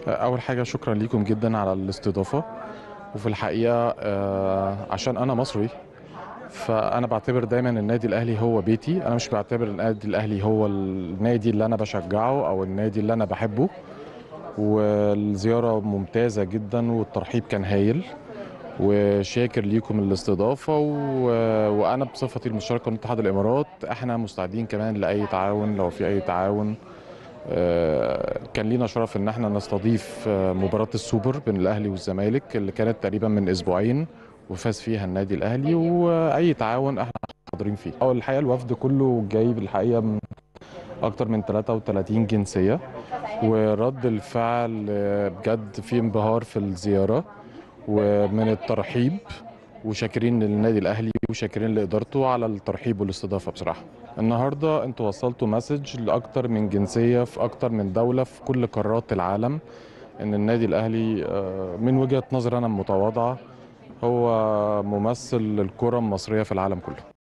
اول حاجه شكرا ليكم جدا على الاستضافه وفي الحقيقه آه، عشان انا مصري فانا بعتبر دايما النادي الاهلي هو بيتي انا مش بعتبر النادي الاهلي هو النادي اللي انا بشجعه او النادي اللي انا بحبه والزياره ممتازه جدا والترحيب كان هايل وشاكر ليكم الاستضافه و... وانا بصفتي المشتركه من اتحاد الامارات احنا مستعدين كمان لاي تعاون لو في اي تعاون آه، كان لينا شرف ان احنا نستضيف آه، مباراه السوبر بين الاهلي والزمالك اللي كانت تقريبا من اسبوعين وفاز فيها النادي الاهلي واي تعاون احنا حاضرين فيه أو الحقيقه الوفد كله جاي بالحقيقه من اكتر من 33 جنسيه ورد الفعل آه، بجد في انبهار في الزياره ومن الترحيب وشاكرين للنادي الاهلي وشاكرين لادارته على الترحيب والاستضافه بصراحه النهارده انتوا وصلتوا مسج لاكتر من جنسيه في اكتر من دوله في كل قارات العالم ان النادي الاهلي آه، من وجهه نظر انا المتواضعه هو ممثل الكره المصريه في العالم كله